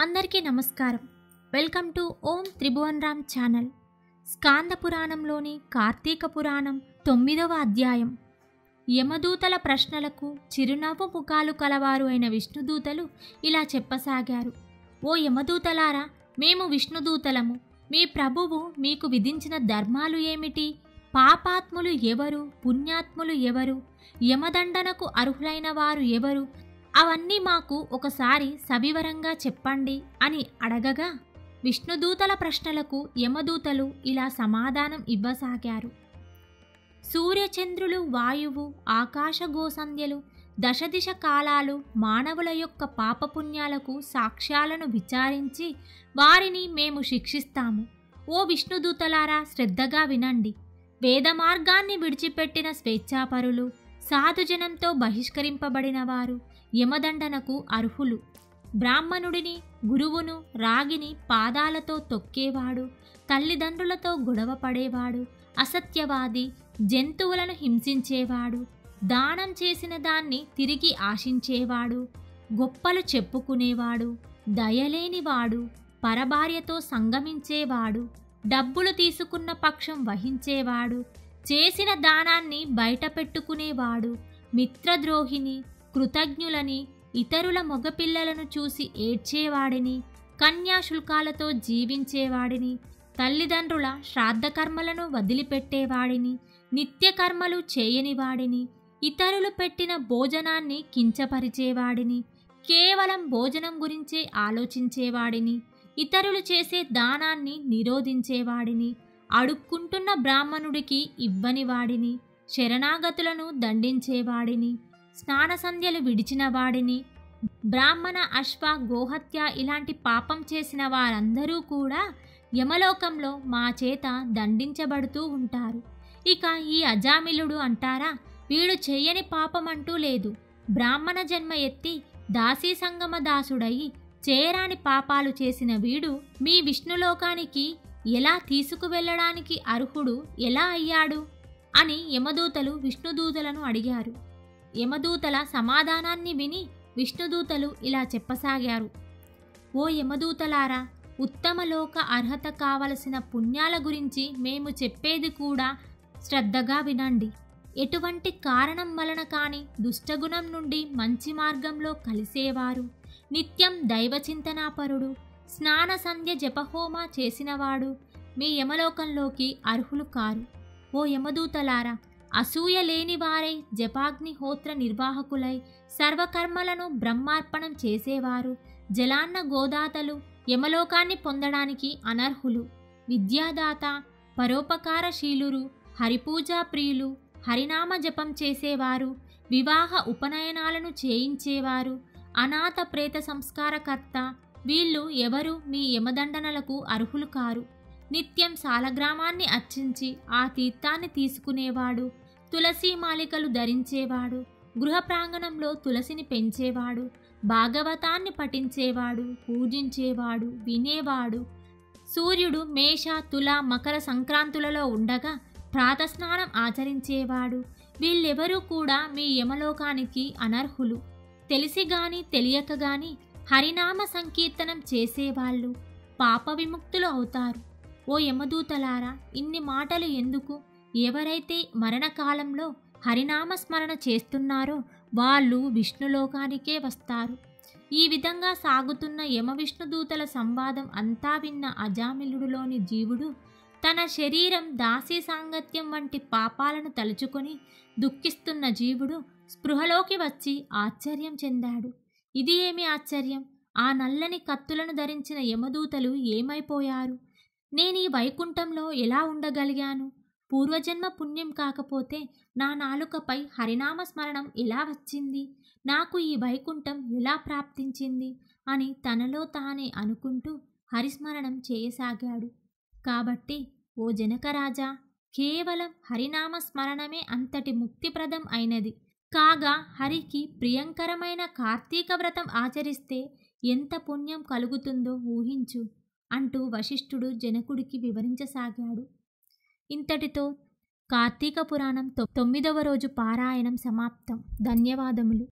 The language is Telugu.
అందరికీ నమస్కారం welcome to Om Tribhuvan Ram channel Skanda పురాణంలోని కార్తీక పురాణం తొమ్మిదవ అధ్యాయం యమదూతల ప్రశ్నలకు చిరునవ్వు ముఖాలు కలవారు అయిన విష్ణుదూతలు ఇలా చెప్పసాగారు ఓ యమదూతలారా మేము విష్ణుదూతలము మీ ప్రభువు మీకు విధించిన ధర్మాలు ఏమిటి పాపాత్ములు ఎవరు పుణ్యాత్ములు ఎవరు యమదండనకు అర్హులైన వారు ఎవరు అవన్నీ మాకు ఒకసారి సవివరంగా చెప్పండి అని అడగగా విష్ణుదూతల ప్రశ్నలకు యమదూతలు ఇలా సమాధానం ఇవ్వసాగారు సూర్యచంద్రులు వాయువు ఆకాశ గోసంధ్యలు దశదిశ కాలాలు మానవుల యొక్క పాపపుణ్యాలకు సాక్ష్యాలను విచారించి వారిని మేము శిక్షిస్తాము ఓ విష్ణుదూతలారా శ్రద్ధగా వినండి వేద మార్గాన్ని విడిచిపెట్టిన స్వేచ్ఛాపరులు సాధుజనంతో బహిష్కరింపబడిన వారు యమదండనకు అర్హులు బ్రాహ్మణుడిని గురువును రాగిని పాదాలతో తొక్కేవాడు తల్లిదండ్రులతో గొడవ పడేవాడు అసత్యవాది జంతువులను హింసించేవాడు దానం చేసిన దాన్ని తిరిగి ఆశించేవాడు గొప్పలు చెప్పుకునేవాడు దయలేనివాడు పరభార్యతో సంగమించేవాడు డబ్బులు తీసుకున్న పక్షం వహించేవాడు చేసిన దానాన్ని బయటపెట్టుకునేవాడు మిత్రద్రోహిని కృతజ్ఞులని ఇతరుల మగపిల్లలను చూసి ఏడ్చేవాడిని కన్యాశుల్కాలతో జీవించేవాడిని తల్లిదండ్రుల శ్రాద్ధకర్మలను వదిలిపెట్టేవాడిని నిత్యకర్మలు చేయనివాడిని ఇతరులు పెట్టిన భోజనాన్ని కించపరిచేవాడిని కేవలం భోజనం గురించే ఆలోచించేవాడిని ఇతరులు చేసే దానాన్ని నిరోధించేవాడిని అడుక్కుంటున్న బ్రాహ్మణుడికి ఇవ్వనివాడిని శరణాగతులను దండించేవాడిని స్నాన సంధ్యలు విడిచిన వాడిని బ్రాహ్మణ అశ్వ గోహత్య ఇలాంటి పాపం చేసిన వారందరూ కూడా యమలోకంలో మా చేత దండించబడుతూ ఉంటారు ఇక ఈ అజామిలుడు అంటారా వీడు చెయ్యని పాపం అంటూ లేదు బ్రాహ్మణ జన్మ ఎత్తి దాసీ సంగమ దాసుడయి చేయరాని పాపాలు చేసిన వీడు మీ విష్ణులోకానికి ఎలా తీసుకువెళ్ళడానికి అర్హుడు ఎలా అయ్యాడు అని యమదూతలు విష్ణుదూతలను అడిగారు యమదూతల సమాధానాన్ని విని విష్ణుదూతలు ఇలా చెప్పసాగారు ఓ యమదూతలారా ఉత్తమలోక అర్హత కావలసిన పుణ్యాల గురించి మేము చెప్పేది కూడా శ్రద్ధగా వినండి ఎటువంటి కారణం వలన కాని దుష్టగుణం నుండి మంచి మార్గంలో కలిసేవారు నిత్యం దైవచింతనాపరుడు స్నాన సంధ్య జపహోమ చేసినవాడు మీ యమలోకంలోకి అర్హులు కారు ఓ యమదూతలారా అసూయ లేని వారై జపాగ్నిహోత్ర నిర్వాహకులై సర్వకర్మలను బ్రహ్మార్పణం చేసేవారు జలాన్న గోదాతలు యమలోకాన్ని పొందడానికి అనర్హులు విద్యాదాత పరోపకారశీలురు హరిపూజా ప్రియులు హరినామ జపం చేసేవారు వివాహ ఉపనయనాలను చేయించేవారు అనాథ ప్రేత సంస్కారకర్త వీళ్ళు ఎవరు మీ యమదండనలకు అర్హులు కారు నిత్యం సాలగ్రామాన్ని అర్చించి ఆ తీర్థాన్ని తీసుకునేవాడు తులసి మాలికలు ధరించేవాడు గృహ ప్రాంగణంలో తులసిని పెంచేవాడు భాగవతాన్ని పఠించేవాడు పూజించేవాడు వినేవాడు సూర్యుడు మేష తుల మకర సంక్రాంతులలో ఉండగా ప్రాతస్నానం ఆచరించేవాడు వీళ్ళెవరూ కూడా మీ యమలోకానికి అనర్హులు తెలిసి గాని తెలియక గాని హరినామ సంకీర్తనం చేసేవాళ్ళు పాప విముక్తులు అవుతారు ఓ యమదూతలారా ఇన్ని మాటలు ఎందుకు ఎవరైతే మరణకాలంలో హరినామ స్మరణ చేస్తున్నారో వాళ్ళు విష్ణులోకానికే వస్తారు ఈ విధంగా సాగుతున్న యమ విష్ణుదూతల సంవాదం అంతా విన్న అజామిలుడులోని జీవుడు తన శరీరం దాసీ సాంగత్యం వంటి పాపాలను తలుచుకొని దుఃఖిస్తున్న జీవుడు స్పృహలోకి వచ్చి ఆశ్చర్యం చెందాడు ఇది ఏమి ఆశ్చర్యం ఆ నల్లని కత్తులను ధరించిన యమదూతలు ఏమైపోయారు నేను ఈ వైకుంఠంలో ఎలా ఉండగలిగాను పూర్వజన్మ పుణ్యం కాకపోతే నా నాలుకపై హరినామ స్మరణం ఎలా వచ్చింది నాకు ఈ వైకుంఠం ఎలా ప్రాప్తించింది అని తనలో తానే అనుకుంటూ హరిస్మరణం చేయసాగాడు కాబట్టి ఓ జనకరాజా కేవలం హరినామ స్మరణమే అంతటి ముక్తిప్రదం అయినది కాగా హరికి ప్రియంకరమైన కార్తీక వ్రతం ఆచరిస్తే ఎంత పుణ్యం కలుగుతుందో ఊహించు అంటూ వశిష్ఠుడు జనకుడికి వివరించసాగాడు ఇంతటితో కార్తీక పురాణం తొ- తొమ్మిదవ రోజు పారాయణం సమాప్తం ధన్యవాదములు